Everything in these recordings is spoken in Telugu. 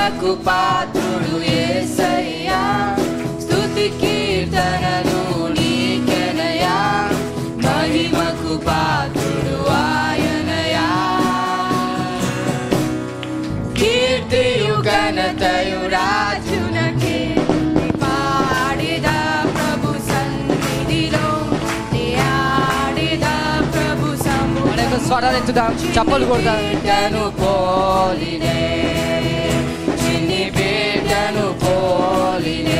మహిమకు పాత్రుడు యేసయ్యా స్తుతి కీర్తనలు నీకెనయా మహిమకు పాత్రుడు ఆయనయా కీర్తియు ఘనతయు రాజునకే పాడిద ప్రభు సన్నిధిలో ఆడిద ప్రభు సముఖ అనేక స్వరాలు ఎత్తుదాం చప్పలు కొడదాం బిడ్డను పోలినే చిన్ని బిడ్డను పోలినే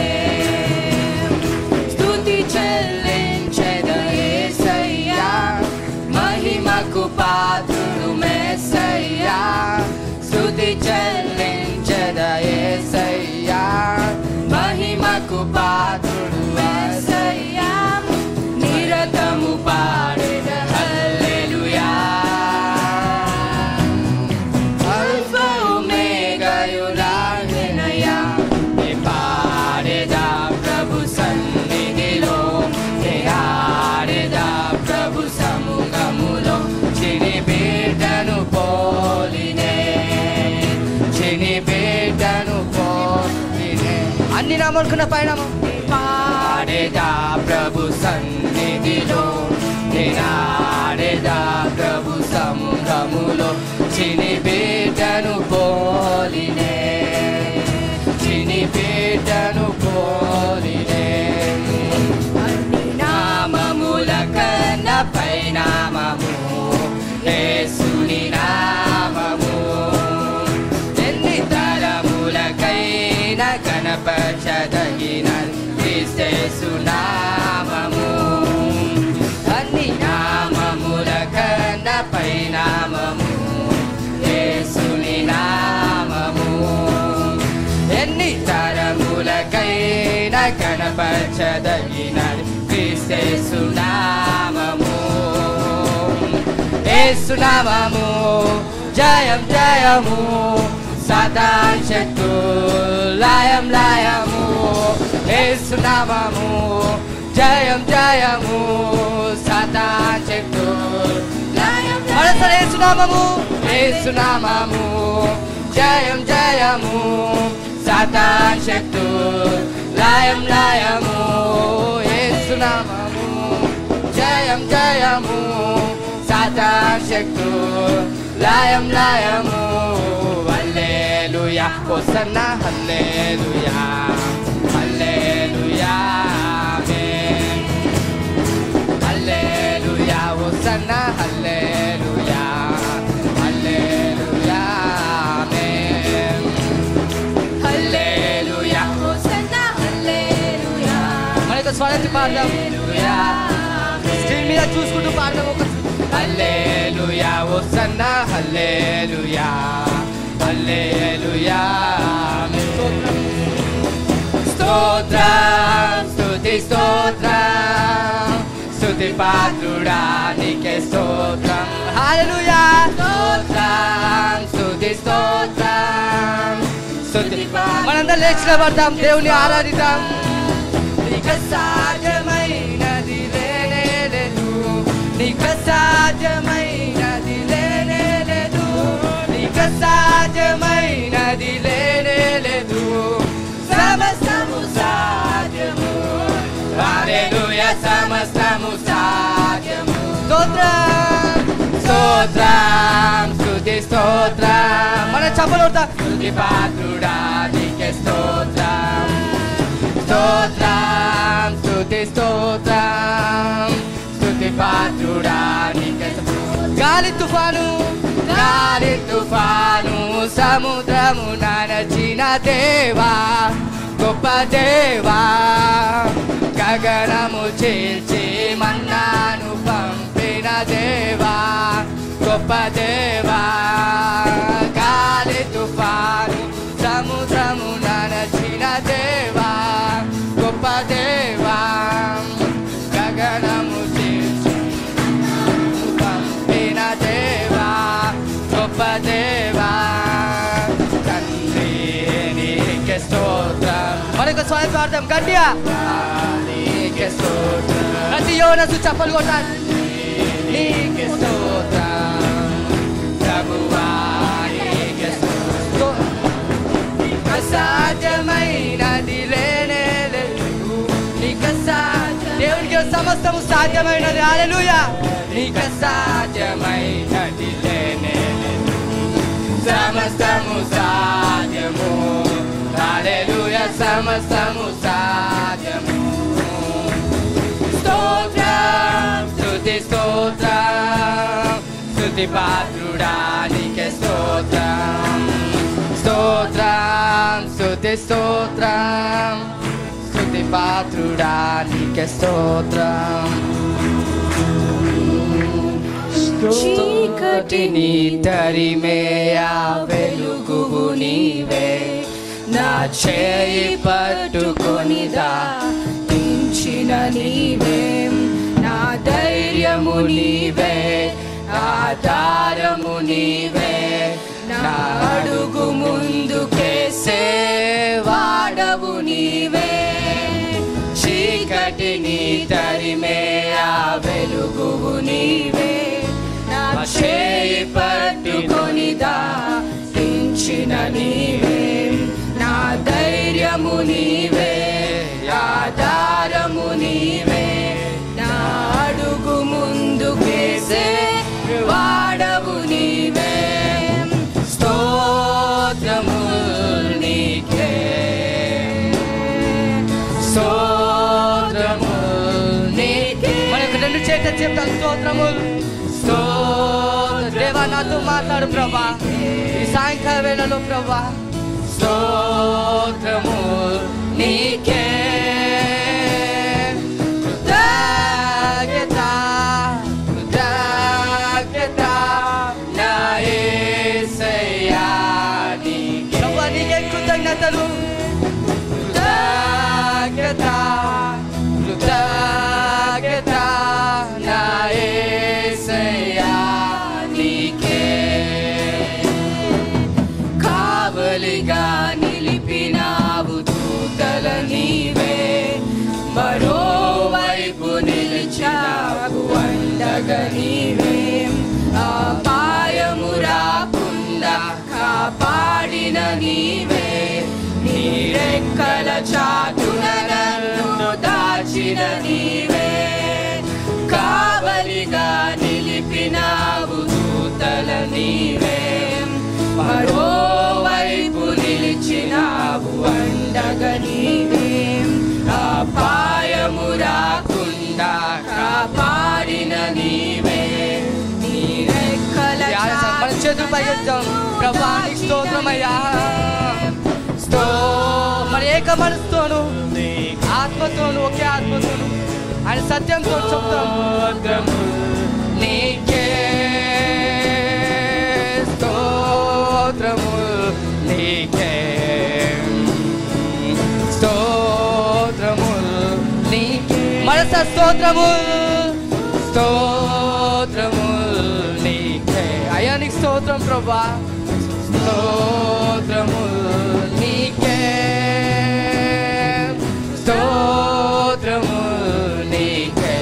స్తుతి చెల్లించెద యేసయ్యా మహిమకు పాత్రుడు మెస్సయ్యా స్తుతి చెల్లించెద యేసయ్యా మహిమకు పాత్రుడు మెస్సయ్యా నిరతము పాడెద హల్లెలూయా అల్ఫా ఒమేగాయులాగెనయా నే పాడెదా ప్రభు సన్నిధిలో నే ఆడెదా ప్రభు సముఖములో చిని బిడ్డను పోలినే చిని బిడ్డను పోలినే అన్ని నామనుకున్న పైన పాడేదా ప్రభు సన్నిధిలో నేనాడేదా ప్రభు సముఖములో చిని బిడ్డను పోలినే చిని బిడ్డను పోలినే అన్ని నామముల కన్నా పైనామము యేసుని నామము ఎన్ని తరములకైన కనపరచదగిన క్రీస్తేసు నామము అన్ని నామముల కన్నా పైనామము యేసుని నామము ఎన్ని తరములకైన కనపరచదగిన క్రీస్తేసు నామము ఏసునామము జయం జయము సాతాన్ శక్తు లయం లయము ఏసునామము జయం జయము సాతాన్ శక్తు లయం మరోసారి ఏసునామము ఏసునామము జయం జయము సాతాన్ శక్తు లయం లయము ఏసునామము జయం జయము సాతాన్ శక్తు లయం లయము hallelujah hosanna hallelujah hallelujah amen hallelujah hosanna hallelujah hallelujah amen hallelujah hosanna hallelujah మనకు స్వరాన్ని పాడదాం హల్లెలూయా స్క్రీన్ మీద చూసుకుంటూ పాడదాం ఒక హల్లెలూయా హోసన్న హల్లెలూయా హల్లెలూయా ఆమేన్ స్తోత్రం స్తుతి స్తోత్రం స్తుతి పాత్రుడా నీకే స్తోత్రం హల్లెలూయా స్తోత్రం స్తుతి స్తోత్రం స్తుతి మనందరం లేచిన పడదాం దేవుని ఆరాధిద్దాం నీకు సాధ్యమైనది లేనే లేదు నీకు సాధ్యమైనది లేనే లేదు నీకు సాధ్యమైనది లేనే లేదు సమస్తము సాధ్యము హల్లెలూయా సమస్తము సాధ్యము స్తోత్రం స్తోత్రం స్తుతి స్తోత్రం మన చప్పలు కొడతాం స్తుతి పాత్రుడా నీకే స్తోత్రం స్తోత్రం స్తుతి స్తోత్రం స్తుతి పాత్రుడా నీకే స్తోత్రం. గాలి తుఫాను గాలి తుఫాను సముద్రము నడచిన దేవా గొప్ప దేవా గగనము చీల్చి మన్నాను పంపిన దేవా గొప్ప దేవా గాలి తుఫాను సముద్రము నడచిన దేవా గొప్ప దేవా గగనము చీల్చి పంపిన దేవా గొప్ప దేవా తండ్రి నీకే స్తోత్రం మనకు స్వయం పాడదాం గట్టిగా నీకే స్తోత్రం ప్రతి యోనసు చప్పలు కొట్టాలి నీకే స్తోత్రం ప్రభువా నీకే స్తోత్రం సమస్తము సాధ్యమైనది హల్లెలూయా నీక సాధ్యమైనది లేనే లేదు. సమస్తము సాధ్యము హల్లెలూయా సమస్తము సాధ్యము స్తోత్రం స్తుతి స్తోత్రం స్తుతి పాత్రుడానికి స్తోత్రం స్తోత్రం స్తుతి స్తోత్రం స్తుతి పాత్రుడానికి స్తోత్రం చీకటిని తరిమేయా వెలుగు నీవే నా చేయి పట్టుకొని దాటించిన నీవే నా ధైర్యము నీవే ఆధారము నీవే నా అడుగు ముందుకేసే వాడవు నీవే చీకటిని తరిమే ఆ వెలుగు నీవే నా చేయి పట్టుకొని దాటించిన నీవే నా ధైర్యము నీవే ఆధారము నీవే నా అడుగు ముందుకేసే వాడవు నీవే స్తోత్రము నీకే స్తోత్రము నీకే మన యొక్క రెండు చేత చెప్తాం స్తోత్రములు స్తోత్ర దేవా నాతో మాట్లాడు ప్రభా ఈ సాయంకాల వేళలో ప్రభా స్తోత్రము నీకే కృతజ్ఞత కృతజ్ఞత నా యేసయ్యా నీకే ప్రభా నీకే కృతజ్ఞతలు కృతజ్ఞత కృతజ్ఞత నా యేసయ్యా నీకే కావలిగా నిలిపినావు దూతల నీవే మరోవైపు నిలిచావు అండగా నీవే అపాయము రాకుండా కాపాడిన నీవే నీ రెక్కల చాటున నన్ను దాచిన నీవే కావలిగా నిలిపినావు దూతల నీవే మరోవైపు నిలిచినావు అండగా నీవే అపాయము రాకుండా కాపాడిన నీవే నీ రెక్కల మన చేతులు పైకెత్తాం ప్రభా నీకు స్తోత్రమయ్యా స్తో మరి ఏక మనసుతోను ఆత్మతోను ఒకే ఆత్మతోను ఆయన సత్యంతో చెప్తాం స్తోత్రము నీకే స్తోత్రము నీకే స్తోత్రము నీకే మనస స్తోత్రము స్తోత్రము నీకే అయ్యా నీకు స్తోత్రం ప్రభా స్తోత్రము నీకే స్తోత్రము నీకే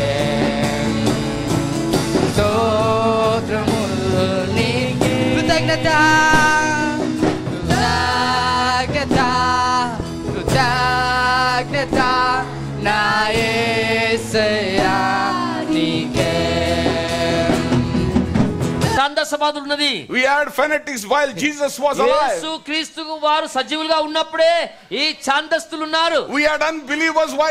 స్తోత్రము నీకే కృతజ్ఞత కృతజ్ఞత కృతజ్ఞత నా యేసయ్యా నీకే ఛాంద సమాధులు ఉన్నది We had fanatics while Jesus was alive. యేసు క్రీస్తు వారు సజీవులుగా ఉన్నప్పుడే ఈ ఛాందస్తులు ఉన్నారు We had unbelievers while